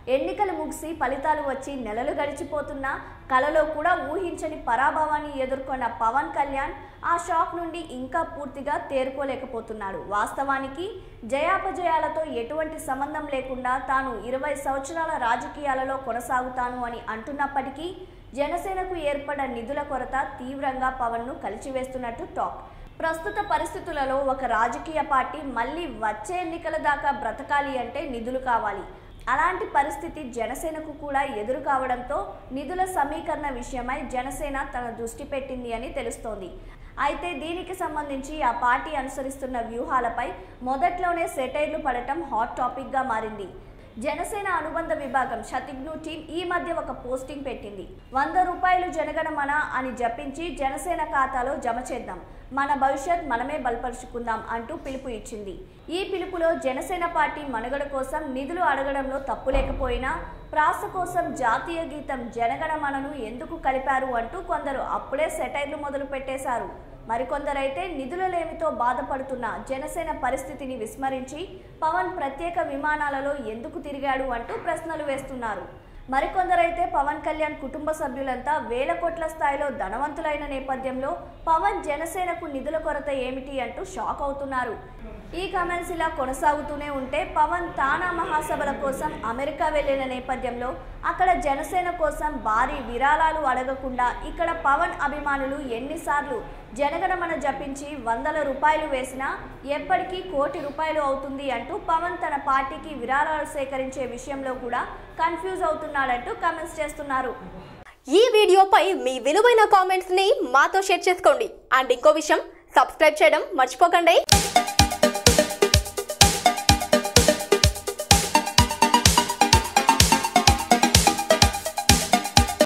ఎన్నికలు ముగిసి ఫలితాలు వచ్చి నెలలు గడిచిపోతున్నా కలలో కూడా ఊహించని పరాభవాన్ని ఎదుర్కొన్న పవన్ కళ్యాణ్ ఆ షాక్ నుండి ఇంకా పూర్తిగా తేరుకోలేకపోతున్నాడు వాస్తవానికి జయాపజయాలతో ఎటువంటి సంబంధం లేకుండా తాను ఇరవై సంవత్సరాల రాజకీయాలలో కొనసాగుతాను అని అంటున్నప్పటికీ జనసేనకు ఏర్పడ్డ నిధుల కొరత తీవ్రంగా పవన్ను కలిచివేస్తున్నట్టు టాక్ ప్రస్తుత పరిస్థితులలో ఒక రాజకీయ పార్టీ మళ్ళీ వచ్చే ఎన్నికల దాకా బ్రతకాలి అంటే నిధులు కావాలి అలాంటి పరిస్థితి జనసేనకు కూడా ఎదురు కావడంతో నిధుల సమీకరణ విషయమై జనసేన తన దృష్టి పెట్టింది అని తెలుస్తోంది అయితే దీనికి సంబంధించి ఆ పార్టీ అనుసరిస్తున్న వ్యూహాలపై మొదట్లోనే సెటైర్లు పడటం హాట్ టాపిక్గా మారింది జనసేన అనుబంధ విభాగం శతిఘ్ను టీం ఈ మధ్య ఒక పోస్టింగ్ పెట్టింది వంద రూపాయలు జనగణమన అని జపించి జనసేన ఖాతాలో జమ చేద్దాం మన భవిష్యత్ మనమే బలపరుచుకుందాం అంటూ పిలుపు ఇచ్చింది ఈ పిలుపులో జనసేన పార్టీ మనుగడ కోసం నిధులు అడగడంలో తప్పు లేకపోయినా ప్రాస కోసం జాతీయ గీతం జనగణమనను ఎందుకు కలిపారు అంటూ కొందరు అప్పుడే సెటైర్లు మొదలు పెట్టేశారు మరికొందరైతే నిధుల లేమితో బాధపడుతున్న జనసేన పరిస్థితిని విస్మరించి పవన్ ప్రత్యేక విమానాలలో ఎందుకు తిరిగాడు అంటూ ప్రశ్నలు వేస్తున్నారు మరికొందరైతే పవన్ కళ్యాణ్ కుటుంబ సభ్యులంతా వేల కోట్ల స్థాయిలో ధనవంతులైన నేపథ్యంలో పవన్ జనసేనకు నిధుల కొరత ఏమిటి అంటూ షాక్ అవుతున్నారు ఈ కమెంట్స్ ఇలా కొనసాగుతూనే ఉంటే పవన్ తానా మహాసభల కోసం అమెరికా వెళ్లిన నేపథ్యంలో అక్కడ జనసేన కోసం భారీ విరాళాలు అడగకుండా ఇక్కడ పవన్ అభిమానులు ఎన్నిసార్లు జనగణమన జపించి వందల రూపాయలు వేసినా ఎప్పటికీ కోటి రూపాయలు అవుతుంది అంటూ పవన్ తన పార్టీకి విరాళాలు సేకరించే విషయంలో కూడా కన్ఫ్యూజ్ అవుతున్నాడంటూ కమెంట్స్ చేస్తున్నారు ఈ వీడియోపై మీ విలువైన కామెంట్స్ ని మాతో షేర్ చేసుకోండి అండ్ ఇంకో విషయం సబ్స్క్రైబ్ చేయడం మర్చిపోకండి